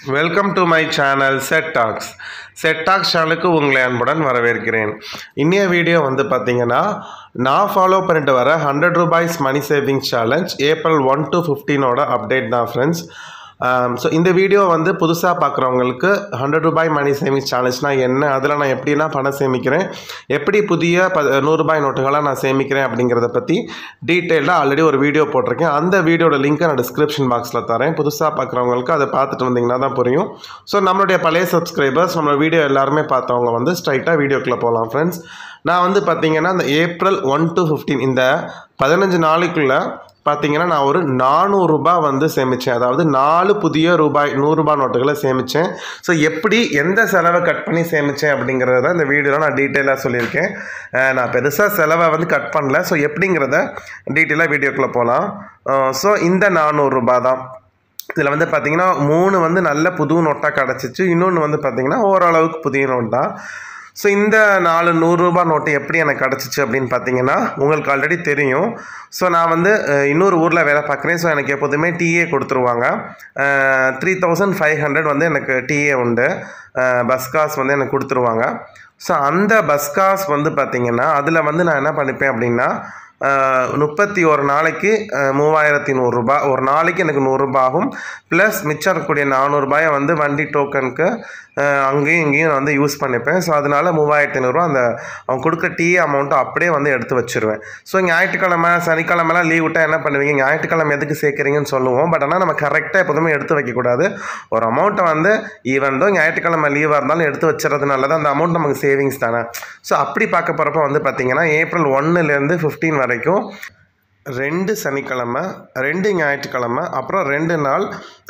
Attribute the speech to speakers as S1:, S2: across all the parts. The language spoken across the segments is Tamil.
S1: welcome to my channel Set Talks Set Talks சேனலுக்கு உங்களை அன்புடன் வரவேற்கிறேன் இன்னைய வீடியோ வந்து பார்த்தீங்கன்னா நான் ஃபாலோ பண்ணிட்டு வர hundred rupees money saving challenge April one to ஃபிஃப்டீனோட அப்டேட் தான் ஃப்ரெண்ட்ஸ் ஸோ இந்த வீடியோ வந்து புதுசாக பார்க்குறவங்களுக்கு ஹண்ட்ரட் ரூபாய் மணி சேவிங்ஸ் சேலஞ்ச்னால் என்ன அதில் நான் எப்படிலாம் பணம் சேமிக்கிறேன் எப்படி புதிய ப நூறுரூபாய் நோட்டுகளாக நான் சேமிக்கிறேன் அப்படிங்கிறத பற்றி டீட்டெயிலாக ஆல்ரெடி ஒரு வீடியோ போட்டிருக்கேன் அந்த வீடியோட லிங்க்கை நான் டிஸ்கிரிப்ஷன் பாக்ஸில் தரேன் புதுசாக பார்க்குறவங்களுக்கு அதை பார்த்துட்டு வந்தீங்கன்னா தான் புரியும் ஸோ நம்மளுடைய பழைய சப்ஸ்கிரைபர்ஸ் நம்ம வீடியோ எல்லாருமே பார்த்தவங்க வந்து ஸ்ட்ரைட்டாக வீடியோக்குள்ளே போகலாம் ஃப்ரெண்ட்ஸ் நான் வந்து பார்த்தீங்கன்னா இந்த ஏப்ரல் ஒன் டு ஃபிஃப்டீன் இந்த பதினஞ்சு நாளைக்குள்ளே பார்த்தீங்கன்னா நான் ஒரு நானூறுரூபா வந்து சேமித்தேன் அதாவது நாலு புதிய ரூபாய் நூறுரூபா நோட்டுகளை சேமித்தேன் ஸோ எப்படி எந்த செலவை கட் பண்ணி சேமித்தேன் அப்படிங்கிறத தான் இந்த வீடியோவில் நான் டீட்டெயிலாக சொல்லியிருக்கேன் அஹ் நான் பெருசாக செலவை வந்து கட் பண்ணல ஸோ எப்படிங்கிறத டீட்டெயிலாக வீடியோக்குள்ளே போகலாம் ஸோ இந்த நானூறுரூபா தான் இதில் வந்து பார்த்தீங்கன்னா மூணு வந்து நல்ல புது நோட்டாக கிடச்சிச்சு இன்னொன்று வந்து பார்த்தீங்கன்னா ஓரளவுக்கு புதிய நோட் தான் ஸோ இந்த நாலு நூறுரூபா நோட்டு எப்படி எனக்கு கிடச்சிச்சு அப்படின்னு பார்த்தீங்கன்னா உங்களுக்கு ஆல்ரெடி தெரியும் ஸோ நான் வந்து அஹ், இன்னொரு ஊரில் வேலை பார்க்குறேன் ஸோ எனக்கு எப்போதுமே டிஏ கொடுத்துருவாங்க த்ரீ தௌசண்ட் ஃபைவ் ஹண்ட்ரட் வந்து எனக்கு டிஏ உண்டு பஸ் காசு வந்து எனக்கு கொடுத்துருவாங்க ஸோ அந்த பஸ் காசு வந்து பார்த்தீங்கன்னா அதில் வந்து நான் என்ன பண்ணிப்பேன் அப்படின்னா ஆஹ் முப்பத்தி ஒரு நாளைக்கு ஆஹ் மூவாயிரத்தி நூறுரூபா ஒரு நாளைக்கு எனக்கு நூறுரூபா ஆகும் ப்ளஸ் மிச்சம் இருக்கக்கூடிய நானூறுபாயை வந்து வண்டி டோக்கனுக்கு அங்கேயும் இங்கேயும் நான் வந்து யூஸ் பண்ணிப்பேன் ஸோ அதனால மூவாயிரத்தி ஐநூறுரூவா அந்த அவங்க கொடுக்க டீ அமௌண்ட்டை அப்படியே வந்து எடுத்து வச்சிருவேன் ஸோ ஞாயிற்றுக்கிழமை சனிக்கிழமெல்லாம் லீவ் விட்டால் என்ன பண்ணுவீங்க ஞாயிற்றுக்கிழமை எதுக்கு சேர்க்குறீங்கன்னு சொல்லுவோம் பட் ஆனால் நம்ம கரெக்டாக எப்போதுமே எடுத்து வைக்கக்கூடாது ஒரு அமௌண்ட்டை வந்து ஈவன் தோ ஞாயிற்றுக்கிழமை லீவாக இருந்தாலும் எடுத்து வச்சுறது நல்லது அந்த அமௌண்ட் நமக்கு சேவிங்ஸ் தானே ஸோ அப்படி பார்க்க போகிறப்ப வந்து பார்த்தீங்கன்னா ஏப்ரல் ஒன்னுலேருந்து ஃபிஃப்டீன் வரைக்கும் ரெண்டு சனிக்கிழமை ரெண்டு ஞாயிற்றுக்கிழமை அப்புறம் ரெண்டு நாள்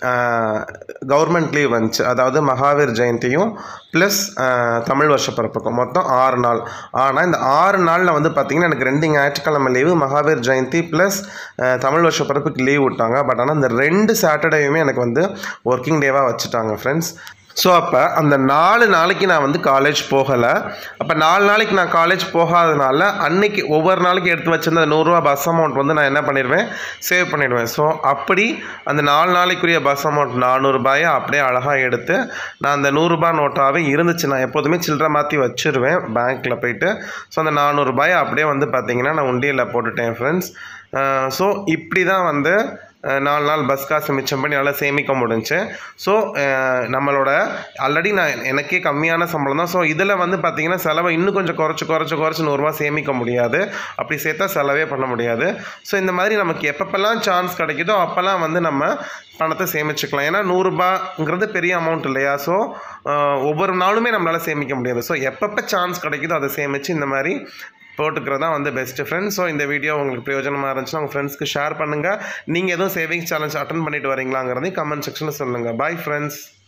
S1: கவர்மெண்ட் லீவ் வந்துச்சு அதாவது மகாவீர் ஜெயந்தியும் ப்ளஸ் தமிழ் வருஷ பிறப்புக்கும் மொத்தம் ஆறு நாள் ஆனால் இந்த ஆறு நாளில் வந்து பார்த்திங்கன்னா எனக்கு ரெண்டு ஞாயிற்றுக்கிழமை லீவு மகாவீர் ஜெயந்தி ப்ளஸ் தமிழ் வருஷ பிறப்புக்கு லீவ் விட்டாங்க பட் ஆனால் இந்த ரெண்டு சாட்டர்டேயுமே எனக்கு வந்து ஒர்க்கிங் டேவாக வச்சுட்டாங்க ஃப்ரெண்ட்ஸ் ஸோ அப்போ அந்த நாலு நாளைக்கு நான் வந்து காலேஜ் போகலை அப்போ நாலு நாளைக்கு நான் காலேஜ் போகாதனால அன்னைக்கு ஒவ்வொரு நாளைக்கு எடுத்து வச்சிருந்த நூறுரூவா பஸ் அமௌண்ட் வந்து நான் என்ன பண்ணிடுவேன் சேவ் பண்ணிடுவேன் ஸோ அப்படி அந்த நாலு நாளைக்குரிய பஸ் அமௌண்ட் நானூறுபாயை அப்படியே அழகாக எடுத்து நான் அந்த நூறுரூபா நோட்டாகவே இருந்துச்சு நான் எப்போதுமே சில்லற மாற்றி வச்சிருவேன் பேங்க்கில் போயிட்டு ஸோ அந்த நானூறுபாயை அப்படியே வந்து பார்த்தீங்கன்னா நான் உண்டியலில் போட்டுட்டேன் ஃப்ரெண்ட்ஸ் ஸோ இப்படி தான் வந்து அஹ் நாலு நாள் பஸ் காசு மிச்சம் பண்ணி நல்லா சேமிக்க முடிஞ்சுச்சு ஸோ நம்மளோட ஆல்ரெடி நான் எனக்கே கம்மியான சம்பளம் தான் ஸோ இதில் வந்து பார்த்தீங்கன்னா செலவை இன்னும் கொஞ்சம் குறைச்சி குறைச்சி குறைச்சி நூறுரூவா சேமிக்க முடியாது அப்படி சேர்த்தா செலவே பண்ண முடியாது ஸோ இந்த மாதிரி நமக்கு எப்பப்பெல்லாம் சான்ஸ் கிடைக்குதோ அப்போல்லாம் வந்து நம்ம பணத்தை சேமிச்சுக்கலாம் ஏன்னா நூறுரூபாங்கிறது பெரிய அமௌண்ட் இல்லையா ஸோ ஒவ்வொரு நாளுமே நம்மளால் சேமிக்க முடியாது ஸோ எப்பப்போ சான்ஸ் கிடைக்குதோ அதை சேமித்து இந்த மாதிரி போட்டுக்கிறது தான் வந்து பெஸ்ட்டு ஃப்ரெண்ட்ஸ் ஸோ இந்த வீடியோ உங்களுக்கு பிரயோஜனமாக இருந்துச்சுன்னா உங்கள் ஃப்ரெண்ட்ஸ்க்கு ஷேர் பண்ணுங்கள் நீங்கள் எதுவும் சேவிங்ஸ் சேலஞ்ச் அட்டன் பண்ணிட்டு வரீங்களாங்கிறதையும் கமெண்ட் செக்ஷனில் சொல்லுங்கள் பாய் ஃப்ரெண்ட்ஸ்